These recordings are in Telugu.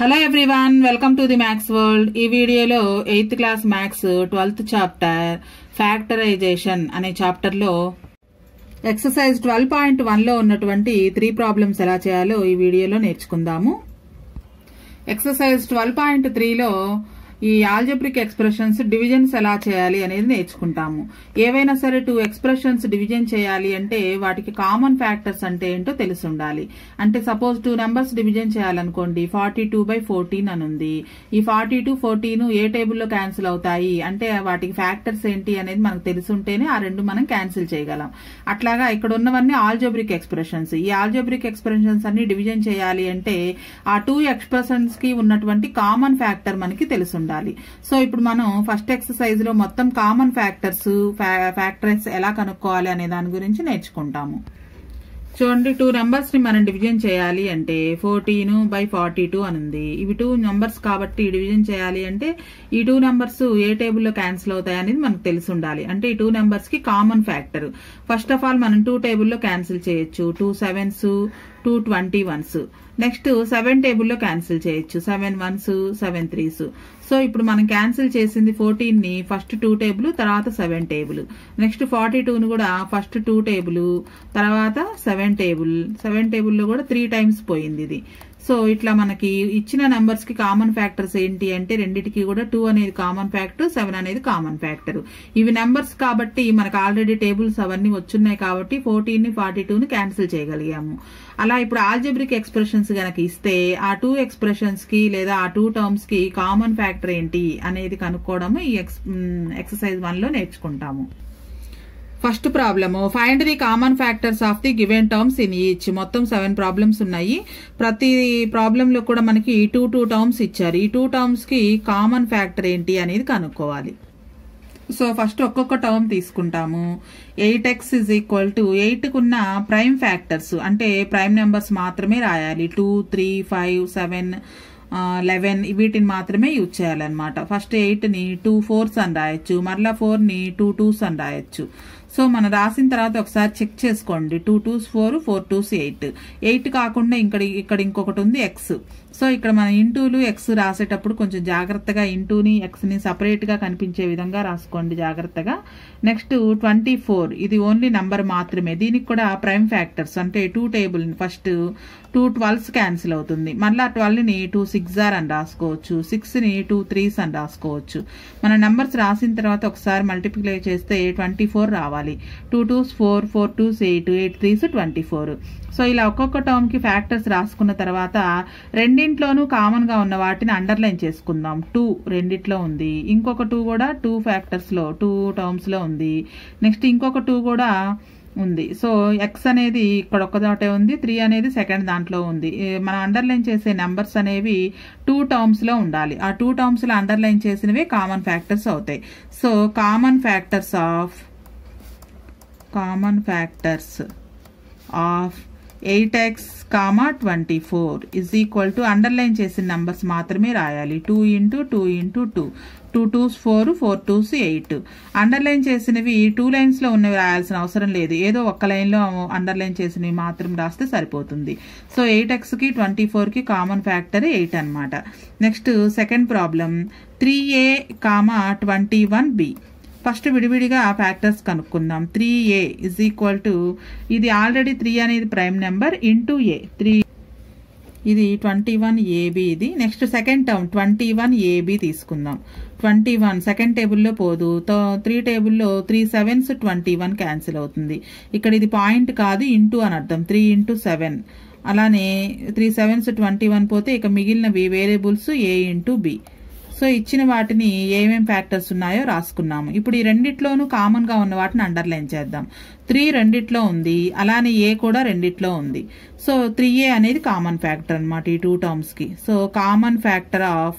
hello everyone welcome to the maths world ఈ వీడియోలో eighth class maths twelfth chapter factorisation అనే చాప్టర్ లో ఎక్సర్సైజ్ ట్వెల్వ్ పాయింట్ వన్ లో ఉన్నటువంటి త్రీ ప్రాబ్లమ్స్ ఎలా చేయాలో ఈ వీడియోలో నేర్చుకుందాము ఎక్సర్సైజ్ ట్వెల్వ్ పాయింట్ త్రీలో ఈ ఆల్జబ్రిక్ ఎక్స్ప్రెషన్స్ డివిజన్స్ ఎలా చేయాలి అనేది నేర్చుకుంటాము ఏవైనా సరే టూ ఎక్స్ప్రెషన్స్ డివిజన్ చేయాలి అంటే వాటికి కామన్ ఫ్యాక్టర్స్ అంటే ఏంటో తెలిసి ఉండాలి అంటే సపోజ్ టూ నెంబర్స్ డివిజన్ చేయాలనుకోండి ఫార్టీ టూ బై ఫోర్టీన్ అని ఉంది ఈ ఫార్టీ టూ ఫోర్టీన్ ఏ టేబుల్లో క్యాన్సిల్ అవుతాయి అంటే వాటికి ఫ్యాక్టర్స్ ఏంటి అనేది మనకు తెలిసి ఉంటేనే ఆ రెండు మనం క్యాన్సిల్ చేయగలం అట్లాగా ఇక్కడ ఉన్నవన్నీ ఆల్జబ్రిక్ ఎక్స్ప్రెషన్స్ ఈ ఆల్జబ్రిక్ ఎక్స్ప్రెషన్స్ అన్ని డివిజన్ చేయాలి అంటే ఆ టూ ఎక్స్ప్రెషన్స్ కి ఉన్నటువంటి కామన్ ఫ్యాక్టర్ మనకి తెలిసి ఉండాలి సో ఇప్పుడు మనం ఫస్ట్ ఎక్సర్సైజ్ లో మొత్తం కామన్ ఫ్యాక్టర్స్ ఫ్యాక్టర్స్ ఎలా కనుక్కోవాలి అనే దాని గురించి నేర్చుకుంటాము చూడండి టూ నెంబర్స్ ని మనం డివిజన్ చేయాలి అంటే ఫోర్టీన్ బై ఫార్టీ టూ అని ఉంది ఇవి టూ నెంబర్స్ కాబట్టి డివిజన్ చేయాలి అంటే ఈ టూ నెంబర్స్ ఏ టేబుల్లో క్యాన్సిల్ అవుతాయి అనేది మనకు తెలిసి ఉండాలి అంటే ఈ టూ నెంబర్స్ కి common factor first of all మనం టూ టేబుల్లో క్యాన్సిల్ చేయొచ్చు two sevens two twenty ones next seven టేబుల్లో క్యాన్సిల్ చేయొచ్చు seven ones seven threes so ఇప్పుడు మనం క్యాన్సిల్ చేసింది ఫోర్టీన్ ని ఫస్ట్ టూ టేబుల్ తర్వాత సెవెన్ టేబుల్ నెక్స్ట్ ఫార్టీ టూను కూడా ఫస్ట్ టూ టేబుల్ తర్వాత సెవెన్ టేబుల్ సెవెన్ టేబుల్లో కూడా త్రీ టైమ్స్ పోయింది ఇది సో ఇట్లా మనకి ఇచ్చిన నెంబర్స్ కి కామన్ ఫ్యాక్టర్స్ ఏంటి అంటే రెండిటికి కూడా టూ అనేది కామన్ ఫ్యాక్టర్ సెవెన్ అనేది కామన్ ఫ్యాక్టర్ ఇవి నెంబర్స్ కాబట్టి మనకు ఆల్రెడీ టేబుల్స్ అవన్నీ వచ్చున్నాయి కాబట్టి ఫోర్టీన్ ని ఫార్టీ టూ ని క్యాన్సిల్ చేయగలిగాము అలా ఇప్పుడు ఆల్జబ్రిక్ ఎక్స్ప్రెషన్స్ గనక ఇస్తే ఆ టూ ఎక్స్ప్రెషన్స్ కి లేదా ఆ టూ టర్మ్స్ కి కామన్ ఫ్యాక్టర్ ఏంటి అనేది కనుక్కోవడము ఈ ఎక్సర్సైజ్ వన్ లో నేర్చుకుంటాము first problem find the common factors of the given terms in each మొత్తం సెవెన్ ప్రాబ్లమ్స్ ఉన్నాయి ప్రతి ప్రాబ్లంలో కూడా మనకి టూ టూ టర్మ్స్ ఇచ్చారు ఈ టూ టర్మ్స్ కి కామన్ ఫ్యాక్టర్ ఏంటి అనేది కనుక్కోవాలి సో ఫస్ట్ ఒక్కొక్క టర్మ్ తీసుకుంటాము eight x is equal to eight కున్న ప్రైమ్ ఫ్యాక్టర్స్ అంటే ప్రైమ్ నెంబర్స్ మాత్రమే రాయాలి two three five seven eleven వీటిని మాత్రమే యూజ్ చేయాలన్నమాట ఫస్ట్ ఎయిట్ ని టూ ఫోర్స్ అని రాయొచ్చు మరలా ఫోర్ ని టూ టూస్ అని రాయొచ్చు సో మనం రాసిన తర్వాత ఒకసారి చెక్ చేసుకోండి two twos four four twos eight eight కాకుండా ఇక్కడ ఇక్కడ ఇంకొకటి ఉంది ఎక్స్ సో ఇక్కడ మన ఇంటూలు ఎక్స్ రాసేటప్పుడు కొంచెం జాగ్రత్తగా ఇంటూని ఎక్స్ని సపరేట్గా కనిపించే విధంగా రాసుకోండి జాగ్రత్తగా నెక్స్ట్ ట్వంటీ ఫోర్ ఇది ఓన్లీ నంబర్ మాత్రమే దీనికి కూడా ప్రైమ్ ఫ్యాక్టర్స్ అంటే two table first two twelves cancel అవుతుంది మళ్ళీ ట్వెల్వ్ని టూ సిక్స్ ఆర్ అని రాసుకోవచ్చు సిక్స్ని టూ త్రీస్ అని రాసుకోవచ్చు మన నెంబర్స్ రాసిన తర్వాత ఒకసారి మల్టిప్లై చేస్తే ట్వంటీ ఫోర్ రావాలి two twos four four twos eight eight threes twenty four so ఇలా ఒక్కొక్క టర్మ్ కి ఫ్యాక్టర్స్ రాసుకున్న తర్వాత రెండింట్లోనూ కామన్ గా ఉన్న వాటిని అండర్లైన్ చేసుకుందాం టూ రెండిట్లో ఉంది ఇంకొక టూ కూడా టూ ఫ్యాక్టర్స్ లో టూ టర్మ్స్ లో ఉంది నెక్స్ట్ ఇంకొక టూ కూడా ఉంది సో ఎక్స్ అనేది ఇక్కడ ఒక్కదాటే ఉంది త్రీ అనేది సెకండ్ దాంట్లో ఉంది మనం అండర్లైన్ చేసే నెంబర్స్ అనేవి టూ టర్మ్స్ లో ఉండాలి ఆ టూ టర్మ్స్ లో అండర్లైన్ చేసినవి కామన్ ఫ్యాక్టర్స్ అవుతాయి so common factors of common factors of eight x comma twenty four is equal to underline చేసిన నంబర్స్ మాత్రమే రాయాలి two into two into two two twos four four twos eight underline చేసినవి టూ లైన్స్లో ఉన్నవి రాయాల్సిన అవసరం లేదు ఏదో ఒక్క లైన్లో అండర్లైన్ చేసినవి మాత్రం రాస్తే సరిపోతుంది సో ఎయిట్ ఎక్స్కి ట్వంటీ ఫోర్కి కామన్ ఫ్యాక్టర్ ఎయిట్ అనమాట next second problem three a comma twenty one b first విడివిడిగా ఫ్యాక్టర్స్ కనుక్కుందాం three a is equal to ఇది ఆల్రెడీ త్రీ అనేది prime number into a three ఇది ట్వంటీ వన్ ఏబి ఇది next second term twenty one a b తీసుకుందాం ట్వంటీ వన్ సెకండ్ టేబుల్లో పోదు త్రీ టేబుల్లో three sevens twenty one cancel అవుతుంది ఇక్కడ ఇది పాయింట్ కాదు ఇంటూ అని అర్థం త్రీ ఇంటూ సెవెన్ అలానే త్రీ సెవెన్స్ ట్వంటీ వన్ పోతే ఇక మిగిలినవి variables a into b so ఇచ్చిన వాటిని ఏమేం ఫ్యాక్టర్స్ ఉన్నాయో రాసుకున్నాము ఇప్పుడు ఈ రెండిట్లోనూ కామన్ గా ఉన్న వాటిని అండర్లైన్ చేద్దాం త్రీ రెండిట్లో ఉంది అలానే ఏ కూడా రెండిట్లో ఉంది సో త్రీ ఏ అనేది కామన్ ఫ్యాక్టర్ అనమాట ఈ టూ టర్మ్స్ కి so common factor of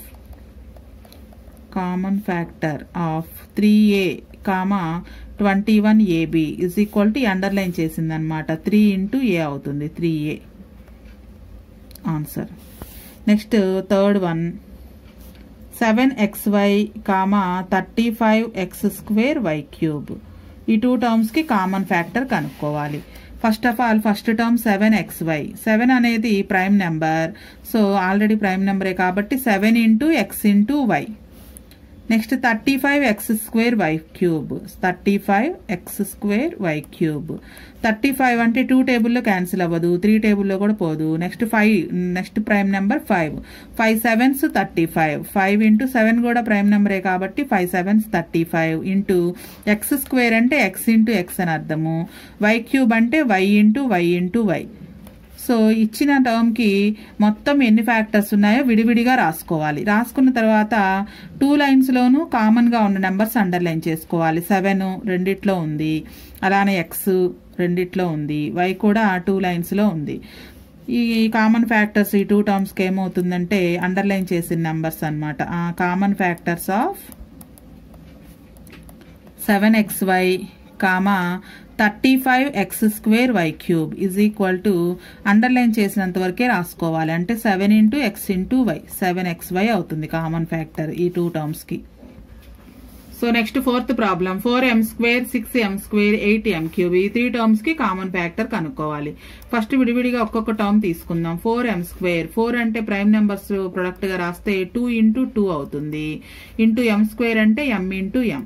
common factor of three a comma twenty one a b is equal to underline చేసింది అనమాట త్రీ ఇంటూ ఏ అవుతుంది three a answer next third one seven x y comma thirty five x square y cube ఈ టూ టర్మ్స్కి కామన్ ఫ్యాక్టర్ కనుక్కోవాలి first of all first term seven x y seven అనేది prime number so already prime నెంబరే కాబట్టి seven into x into y next thirty five x square y cube thirty five x square y cube thirty five అంటే టూ టేబుల్లో క్యాన్సిల్ అవ్వదు త్రీ టేబుల్లో కూడా పోదు next five next prime number five five sevens thirty five five into seven కూడా ప్రైమ్ నెంబరే కాబట్టి five sevens thirty five into x square అంటే ఎక్స్ ఇంటూ ఎక్స్ అని అర్థము వై క్యూబ్ అంటే y into y into y so ఇచ్చిన టర్మ్కి మొత్తం ఎన్ని ఫ్యాక్టర్స్ ఉన్నాయో విడివిడిగా రాసుకోవాలి రాసుకున్న తర్వాత టూ లైన్స్లోనూ కామన్గా ఉన్న నెంబర్స్ అండర్లైన్ చేసుకోవాలి సెవెన్ రెండిట్లో ఉంది అలానే ఎక్స్ రెండిట్లో ఉంది వై కూడా టూ లైన్స్లో ఉంది ఈ కామన్ ఫ్యాక్టర్స్ ఈ టూ టర్మ్స్కి ఏమవుతుందంటే అండర్లైన్ చేసిన నెంబర్స్ అనమాట common factors of seven x y comma thirty five x square y cube is equal to underline చేసినంత వరకే రాసుకోవాలి అంటే seven into x into y seven x y అవుతుంది కామన్ ఫ్యాక్టర్ ఈ టూ టర్మ్స్కి so next fourth problem four m square six m square eight m cube ఈ త్రీ టర్మ్స్ కి కామన్ ఫ్యాక్టర్ కనుక్కోవాలి ఫస్ట్ విడివిడిగా ఒక్కొక్క టర్మ్ తీసుకుందాం ఫోర్ ఎం స్క్వేర్ ఫోర్ అంటే ప్రైమ్ నెంబర్స్ ప్రొడక్ట్ గా రాస్తే టూ ఇంటూ టూ అవుతుంది ఇంటూ ఎం స్క్వేర్ అంటే m into m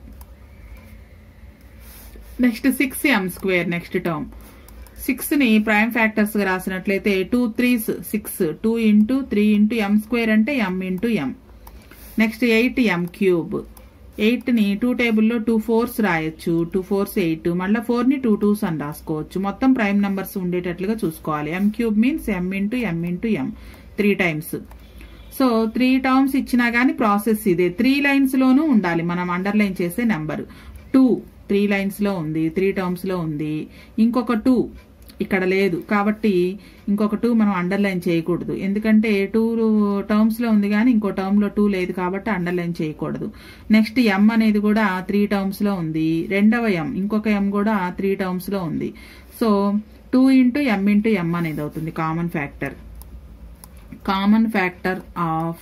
next six m square next term six ని ప్రైమ్ ఫ్యాక్టర్స్ గా రాసినట్లయితే two threes six two into three into m square అంటే m into m next eight m cube eight ని టూ టేబుల్లో టూ ఫోర్స్ రాయొచ్చు టూ ఫోర్స్ ఎయిట్ మళ్ళీ ఫోర్ ని టూ టూస్ అని రాసుకోవచ్చు మొత్తం ప్రైమ్ నెంబర్స్ ఉండేటట్లుగా చూసుకోవాలి m cube means m into m into m three times so three terms ఇచ్చినా గానీ ప్రాసెస్ ఇదే త్రీ లైన్స్ లోనూ ఉండాలి మనం అండర్లైన్ చేసే నెంబర్ టూ త్రీ లైన్స్ లో ఉంది త్రీ టర్మ్స్ లో ఉంది ఇంకొక టూ ఇక్కడ లేదు కాబట్టి ఇంకొక టూ మనం అండర్లైన్ చేయకూడదు ఎందుకంటే టూ టర్మ్స్ లో ఉంది కానీ ఇంకో టర్మ్ లో టూ లేదు కాబట్టి అండర్లైన్ చేయకూడదు నెక్స్ట్ ఎం అనేది కూడా త్రీ టర్మ్స్ లో ఉంది రెండవ ఎం ఇంకొక ఎం కూడా త్రీ టర్మ్స్ లో ఉంది so two into m into m అనేది అవుతుంది common factor common factor of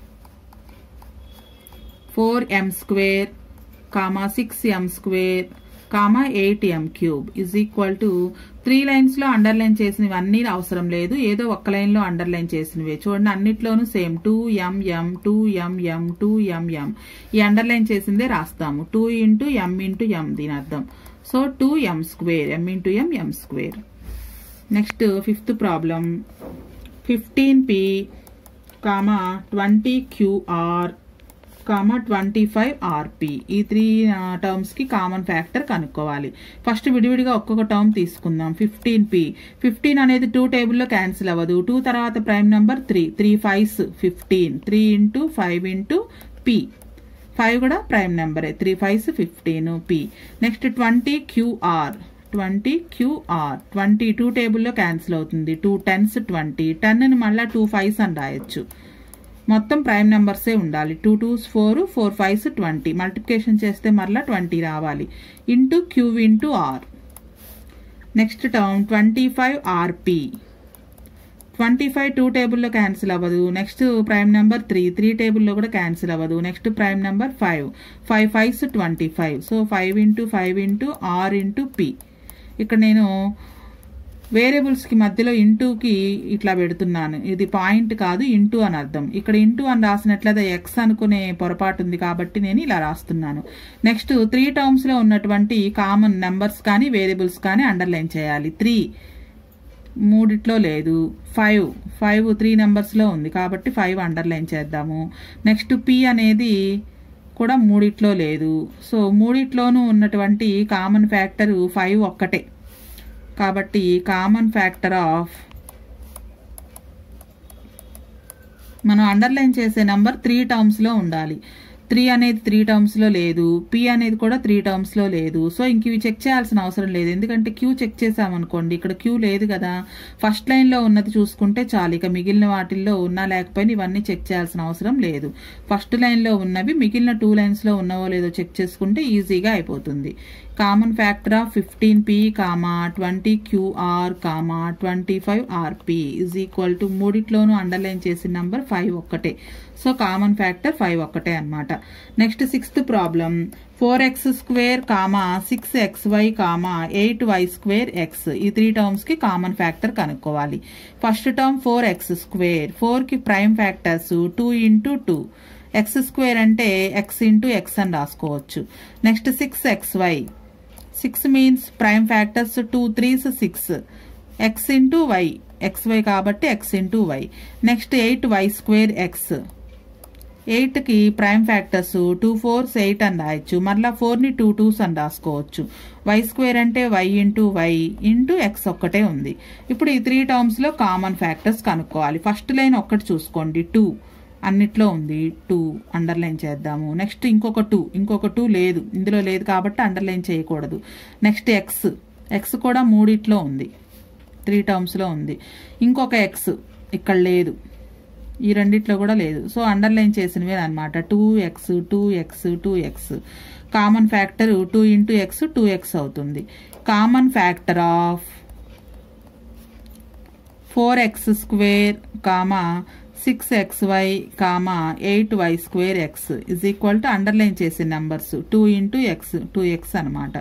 four m square comma six m square comma eight m cube is equal to three lines లో అండర్లైన్ చేసినవి అన్ని అవసరం లేదు ఏదో ఒక్క లైన్ లో అండర్లైన్ చేసినవి చూడండి అన్నిట్లోనూ same two m m two m m two m m ఈ అండర్లైన్ చేసిందే రాస్తాము two into m into m దీని అర్థం so two m square m into m m square next fifth problem fifteen p comma twenty q r comma twenty five r p ఈ త్రీ టర్మ్స్ కి కామన్ ఫ్యాక్టర్ కనుక్కోవాలి ఫస్ట్ విడివిడిగా ఒక్కొక్క టర్మ్ తీసుకుందాం ఫిఫ్టీన్ పి ఫిఫ్టీన్ అనేది టూ టేబుల్లో క్యాన్సిల్ అవ్వదు టూ తర్వాత prime number three three fives fifteen three into five into p five కూడా ప్రైమ్ నెంబరే three fives fifteen p next twenty q r twenty q r twenty two టేబుల్లో క్యాన్సిల్ అవుతుంది టూ టెన్స్ ట్వంటీ టెన్ మళ్ళీ టూ ఫైవ్స్ అని రాయొచ్చు మొత్తం ప్రైమ్ నెంబర్సే ఉండాలి two twos four four fives twenty multiplication చేస్తే మరలా ట్వంటీ రావాలి into q into r next term twenty five r p twenty five two టేబుల్లో క్యాన్సిల్ అవ్వదు next prime number three three టేబుల్లో కూడా క్యాన్సిల్ అవ్వదు next prime number five five fives twenty five so five into five into r into p ఇక్కడ నేను వేరియబుల్స్కి మధ్యలో ఇంటూకి ఇట్లా పెడుతున్నాను ఇది పాయింట్ కాదు ఇంటూ అని అర్థం ఇక్కడ ఇంటూ అని రాసినట్లయితే ఎక్స్ అనుకునే పొరపాటు ఉంది కాబట్టి నేను ఇలా రాస్తున్నాను నెక్స్ట్ త్రీ టర్మ్స్లో ఉన్నటువంటి కామన్ నెంబర్స్ కానీ వేరియబుల్స్ కానీ అండర్లైన్ చేయాలి త్రీ మూడిట్లో లేదు ఫైవ్ ఫైవ్ త్రీ నెంబర్స్లో ఉంది కాబట్టి ఫైవ్ అండర్లైన్ చేద్దాము నెక్స్ట్ పి అనేది కూడా మూడిట్లో లేదు సో మూడిట్లోనూ ఉన్నటువంటి కామన్ ఫ్యాక్టర్ ఫైవ్ ఒక్కటే కాబట్టి కామన్ ఫ్యాక్టర్ ఆఫ్ మనం అండర్లైన్ చేసే నంబర్ త్రీ టర్మ్స్లో ఉండాలి త్రీ అనేది త్రీ టర్మ్స్లో లేదు పి అనేది కూడా త్రీ టర్మ్స్లో లేదు సో ఇంక ఇవి చెక్ చేయాల్సిన అవసరం లేదు ఎందుకంటే క్యూ చెక్ చేసామనుకోండి ఇక్కడ క్యూ లేదు కదా ఫస్ట్ లైన్లో ఉన్నది చూసుకుంటే చాలు ఇక మిగిలిన వాటిల్లో ఉన్నా లేకపోయినా ఇవన్నీ చెక్ చేయాల్సిన అవసరం లేదు ఫస్ట్ లైన్లో ఉన్నవి మిగిలిన టూ లైన్స్లో ఉన్నవో లేదో చెక్ చేసుకుంటే ఈజీగా అయిపోతుంది common factor of fifteen p comma twenty q r comma twenty five r p is equal to మూడిట్లోనూ అండర్లైన్ చేసిన నంబర్ ఫైవ్ ఒక్కటే సో కామన్ ఫ్యాక్టర్ ఫైవ్ ఒక్కటే అనమాట next sixth problem four x square comma six x y comma eight y square x ఈ త్రీ టర్మ్స్ కి కామన్ ఫ్యాక్టర్ కనుక్కోవాలి first term four x square four కి prime factors two into two x square అంటే ఎక్స్ ఇంటూ ఎక్స్ అని రాసుకోవచ్చు next six x y six means prime factors two threes six x into y x y కాబట్టి x into y next eight y square x ఎయిట్కి prime factors two fours eight అని రాయొచ్చు మరలా ఫోర్ని టూ టూస్ అని రాసుకోవచ్చు వై స్క్వేర్ అంటే y into y into x ఒక్కటే ఉంది ఇప్పుడు ఈ త్రీ టర్మ్స్లో కామన్ ఫ్యాక్టర్స్ కనుక్కోవాలి ఫస్ట్ లైన్ ఒక్కటి చూసుకోండి టూ అన్నిట్లో ఉంది టూ అండర్లైన్ చేద్దాము నెక్స్ట్ ఇంకొక టూ ఇంకొక టూ లేదు ఇందులో లేదు కాబట్టి అండర్లైన్ చేయకూడదు నెక్స్ట్ ఎక్స్ ఎక్స్ కూడా మూడిట్లో ఉంది త్రీ టర్మ్స్లో ఉంది ఇంకొక ఎక్స్ ఇక్కడ లేదు ఈ రెండిట్లో కూడా లేదు సో అండర్లైన్ చేసినవి అనమాట two x two x two x common factor two into x two x అవుతుంది common factor of four x square comma six x y comma eight y square x is equal to underline చేసే numbers two into x two x అనమాట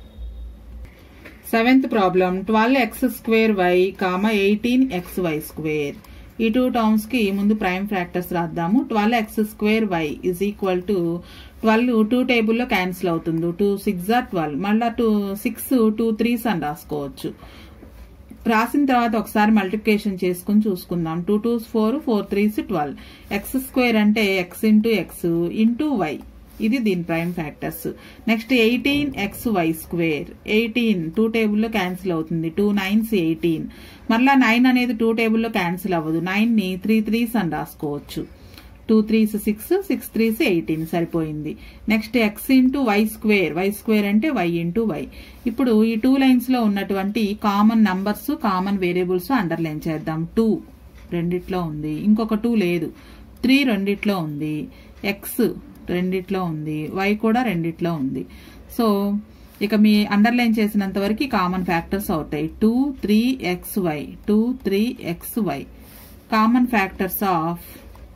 seventh problem twelve x square y comma eighteen x y square ఈ టూ టర్మ్స్ కి ముందు ప్రైమ్ ఫ్యాక్టర్స్ రాద్దాము twelve x square y is equal to twelve two టేబుల్లో క్యాన్సిల్ అవుతుంది టూ సిక్స్ ఆర్ ట్వెల్వ్ మళ్ళీ టూ సిక్స్ టూ త్రీస్ అని రాసుకోవచ్చు రాసిన తర్వాత ఒకసారి మల్టిప్లికేషన్ చేసుకుని చూసుకుందాం two twos four four threes twelve x square అంటే x into x into y ఇది దీని prime factors next eighteen x y square eighteen two టేబుల్లో క్యాన్సిల్ అవుతుంది టూ నైన్స్ ఎయిటీన్ మరలా నైన్ అనేది టూ టేబుల్లో క్యాన్సిల్ అవ్వదు నైన్ ని త్రీ త్రీస్ అని రాసుకోవచ్చు two threes six six threes eighteen సరిపోయింది next x into y square y square అంటే వై ఇంటూ వై ఇప్పుడు ఈ టూ లైన్స్ లో ఉన్నటువంటి common numbers common variables underline చేద్దాం టూ రెండిట్లో ఉంది ఇంకొక టూ లేదు త్రీ రెండిట్లో ఉంది ఎక్స్ రెండిట్లో ఉంది వై కూడా రెండిట్లో ఉంది సో ఇక మీ అండర్లైన్ చేసినంత వరకు కామన్ ఫ్యాక్టర్స్ అవుతాయి two three x y two three x y common factors of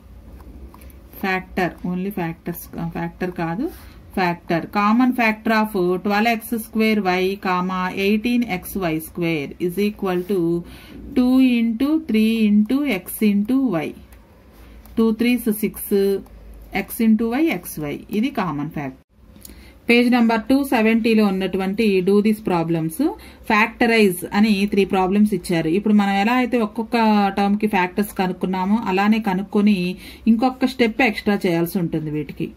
factor only factors factor కాదు factor common factor of twelve x square y comma eighteen x y square is equal to two into three into x into y two threes six x into y x y ఇది common fact page number two సెవెంటీలో ఉన్నటువంటి డూ దిస్ ప్రాబ్లమ్స్ ఫ్యాక్టరైజ్ అని త్రీ ప్రాబ్లమ్స్ ఇచ్చారు ఇప్పుడు మనం ఎలా అయితే ఒక్కొక్క టర్మ్ కి ఫ్యాక్టర్స్ కనుక్కున్నామో అలానే కనుక్కొని ఇంకొక స్టెప్ ఎక్స్ట్రా చేయాల్సి ఉంటుంది వీటికి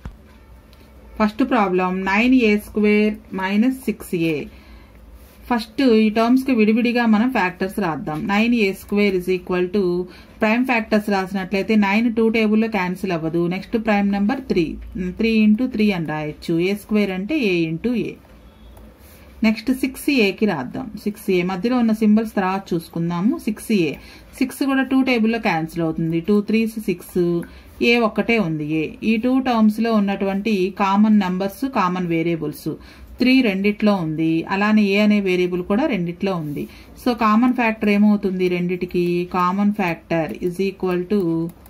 first problem nine a square minus six a first ఈ టర్మ్స్ కి విడివిడిగా మనం ఫ్యాక్టర్స్ రాద్దాం nine a square is equal to prime factors రాసినట్లయితే నైన్ టూ టేబుల్లో క్యాన్సిల్ అవ్వదు next prime number three three into three అని రాయొచ్చు ఏ స్క్వేర్ అంటే a into a next six ఏకి రాద్దాం సిక్స్ ఏ మధ్యలో ఉన్న సింబల్స్ తర్వాత చూసుకుందాము సిక్స్ ఏ సిక్స్ కూడా టూ టేబుల్లో క్యాన్సిల్ అవుతుంది టూ త్రీస్ సిక్స్ ఏ ఒక్కటే ఉంది ఏ ఈ టూ టర్మ్స్ లో ఉన్నటువంటి common numbers common variables three రెండిట్లో ఉంది అలానే ఏ అనే వేరియబుల్ కూడా రెండిట్లో ఉంది సో కామన్ ఫ్యాక్టర్ ఏమవుతుంది రెండిటికి common factor is equal to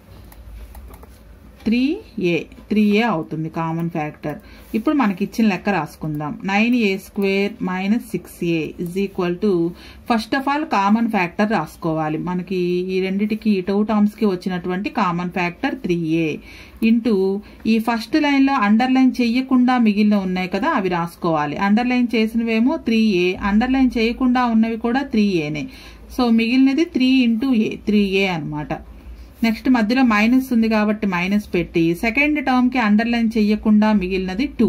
three a three a అవుతుంది కామన్ ఫ్యాక్టర్ ఇప్పుడు మనకి ఇచ్చిన లెక్క రాసుకుందాం nine a square minus six a is equal to first of all common factor రాసుకోవాలి మనకి ఈ రెండిటికి టూ టర్మ్స్ కి వచ్చినటువంటి common factor three a into ఈ ఫస్ట్ లైన్ లో అండర్లైన్ చెయ్యకుండా మిగిలిన ఉన్నాయి కదా అవి రాసుకోవాలి అండర్లైన్ చేసినవేమో త్రీ ఏ అండర్లైన్ చేయకుండా ఉన్నవి కూడా త్రీ ఏనే సో మిగిలినది three into a three a అనమాట నెక్స్ట్ మధ్యలో మైనస్ ఉంది కాబట్టి మైనస్ పెట్టి సెకండ్ టర్మ్ కి అండర్లైన్ చెయ్యకుండా మిగిలినది టూ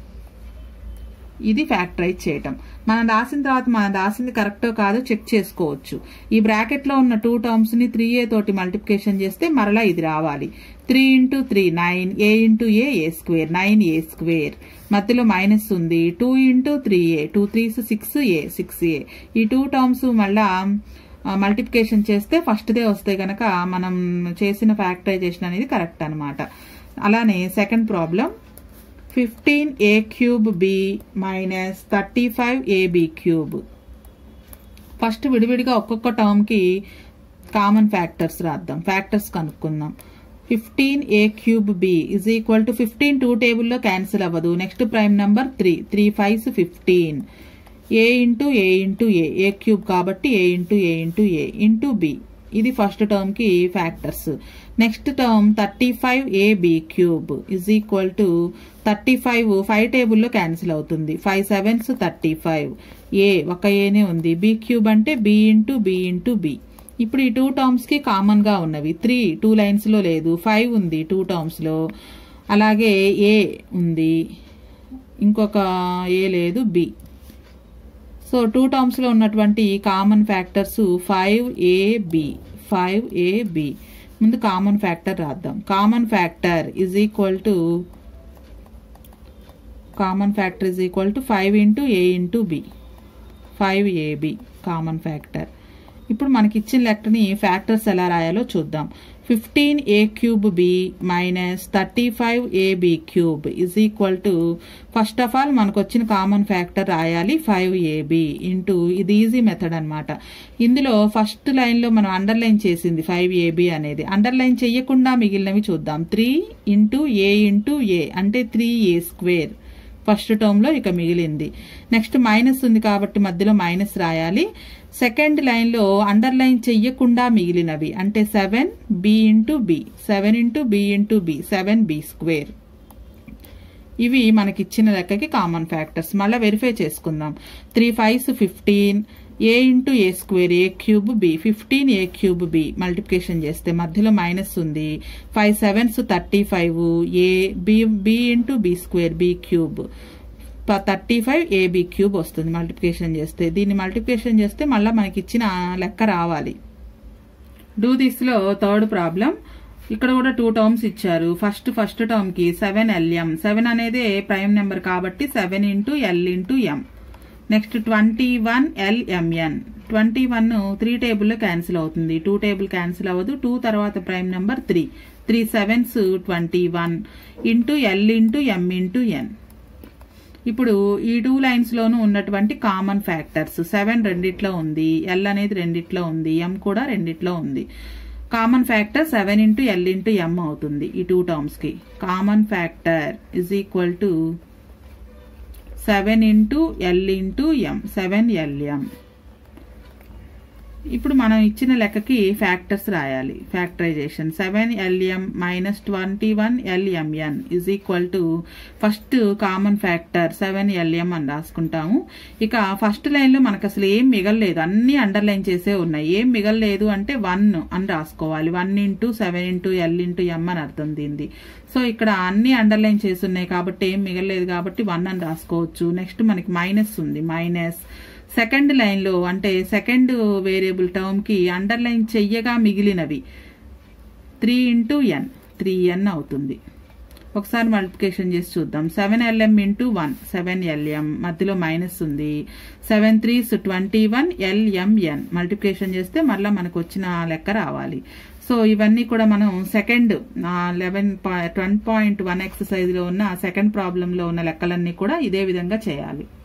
ఇది ఫ్యాక్టరైజ్ చేయటం మనం రాసిన తర్వాత మనం రాసింది కరెక్టో కాదో చెక్ చేసుకోవచ్చు ఈ బ్రాకెట్ లో ఉన్న టూ టర్మ్స్ ని త్రీ ఏ తోటి మల్టిప్లికేషన్ చేస్తే మరలా ఇది రావాలి three into three nine a into a a square nine a square మధ్యలో మైనస్ ఉంది two into three a two threes six a six a ఈ టూ టర్మ్స్ మళ్ళా మల్టిప్లికేషన్ చేస్తే ఫస్ట్దే వస్తే గనక మనం చేసిన ఫ్యాక్టరైజేషన్ అనేది కరెక్ట్ అనమాట అలానే second problem fifteen a cube b minus thirty five ab cube first విడివిడిగా ఒక్కొక్క టర్మ్కి కామన్ ఫ్యాక్టర్స్ రాద్దాం ఫ్యాక్టర్స్ కనుక్కుందాం fifteen a cube b is equal to fifteen two టేబుల్లో క్యాన్సిల్ అవ్వదు next prime number three three fives fifteen a into a into a a cube కాబట్టి a into a into a into b ఇది ఫస్ట్ టర్మ్ కి factors next term thirty five a b cube is equal to thirty five five టేబుల్లో క్యాన్సిల్ అవుతుంది five sevens thirty five a ఒక ఏనే ఉంది బి క్యూబ్ అంటే b into b into b ఇప్పుడు ఈ టూ టర్మ్స్ కి కామన్ గా ఉన్నవి త్రీ టూ లైన్స్ లో లేదు ఫైవ్ ఉంది టూ టర్మ్స్ లో అలాగే ఏ ఉంది ఇంకొక ఏ లేదు బి సో టూ టర్మ్స్ లో ఉన్నటువంటి common factors five a b five a b ముందు కామన్ ఫ్యాక్టర్ రాద్దాం common factor is equal to common factor is equal to five into a into b five ab common factor ఇప్పుడు మనకి ఇచ్చిన లెక్కని ఫ్యాక్టర్స్ ఎలా రాయాలో చూద్దాం fifteen a cube b minus thirty five ab cube is equal to first of all మనకు వచ్చిన కామన్ ఫ్యాక్టర్ రాయాలి ఫైవ్ ఏబి ఇంటూ ఇది ఈజీ మెథడ్ అనమాట ఇందులో ఫస్ట్ లైన్లో మనం అండర్లైన్ చేసింది ఫైవ్ ఏబి అనేది అండర్లైన్ చేయకుండా మిగిలినవి చూద్దాం three into a into a అంటే త్రీ ఏ స్క్వేర్ ఫస్ట్ టర్మ్లో ఇక మిగిలింది నెక్స్ట్ మైనస్ ఉంది కాబట్టి మధ్యలో మైనస్ రాయాలి సెకండ్ లైన్లో అండర్లైన్ చెయ్యకుండా మిగిలినవి అంటే seven b into b seven into b into b seven b square ఇవి మనకిచ్చిన లెక్కకి కామన్ ఫ్యాక్టర్స్ మళ్ళీ వెరిఫై చేసుకుందాం three fives fifteen a into a square a cube b fifteen a cube b multiplication చేస్తే మధ్యలో మైనస్ ఉంది five sevens thirty five a b b into b square b cube thirty five ab cube వస్తుంది మల్టిప్లికేషన్ చేస్తే దీన్ని మల్టిప్లికేషన్ చేస్తే మళ్ళీ మనకి ఇచ్చిన లెక్క రావాలి డూ దిస్ లో థర్డ్ ప్రాబ్లం ఇక్కడ కూడా టూ టర్మ్స్ ఇచ్చారు ఫస్ట్ ఫస్ట్ టర్మ్ కి సెవెన్ ఎల్ఎం సెవెన్ అనేది ప్రైమ్ నెంబర్ కాబట్టి seven into l into m next twenty one lmn twenty one three టేబుల్లో క్యాన్సిల్ అవుతుంది టూ టేబుల్ క్యాన్సిల్ అవ్వదు టూ తర్వాత prime number three three sevens twenty one into l into m into n ఇప్పుడు ఈ టూ లైన్స్ లోనూ ఉన్నటువంటి కామన్ ఫ్యాక్టర్స్ సెవెన్ రెండిట్లో ఉంది ఎల్ అనేది రెండిట్లో ఉంది ఎం కూడా రెండిట్లో ఉంది common factor seven into l into m అవుతుంది ఈ టూ టర్మ్స్ కి common factor is equal to seven into l into m seven lm ఇప్పుడు మనం ఇచ్చిన లెక్కకి ఫ్యాక్టర్స్ రాయాలి factorisation seven lm minus twenty one lmn is equal to first common factor seven lm అని రాసుకుంటాము ఇక ఫస్ట్ లైన్లో మనకు అసలు ఏం మిగలలేదు అన్ని అండర్లైన్ చేసే ఉన్నాయి ఏం మిగలలేదు అంటే వన్ అని రాసుకోవాలి one into seven into l into m అని అర్థం దీనిది సో ఇక్కడ అన్ని అండర్లైన్ చేసి ఉన్నాయి కాబట్టి ఏం మిగలలేదు కాబట్టి వన్ అని రాసుకోవచ్చు నెక్స్ట్ మనకి మైనస్ ఉంది మైనస్ సెకండ్ లైన్లో అంటే సెకండ్ వేరియబుల్ టర్మ్కి అండర్లైన్ చెయ్యగా మిగిలినవి three into n three n అవుతుంది ఒకసారి మల్టిప్లికేషన్ చేసి చూద్దాం seven lm into one seven lm మధ్యలో మైనస్ ఉంది seven threes twenty one lmn multiplication చేస్తే మళ్ళీ మనకు వచ్చిన లెక్క రావాలి సో ఇవన్నీ కూడా మనం second eleven twelve point one ఎక్సర్సైజ్లో ఉన్న సెకండ్ ప్రాబ్లంలో ఉన్న లెక్కలన్నీ కూడా ఇదే విధంగా చేయాలి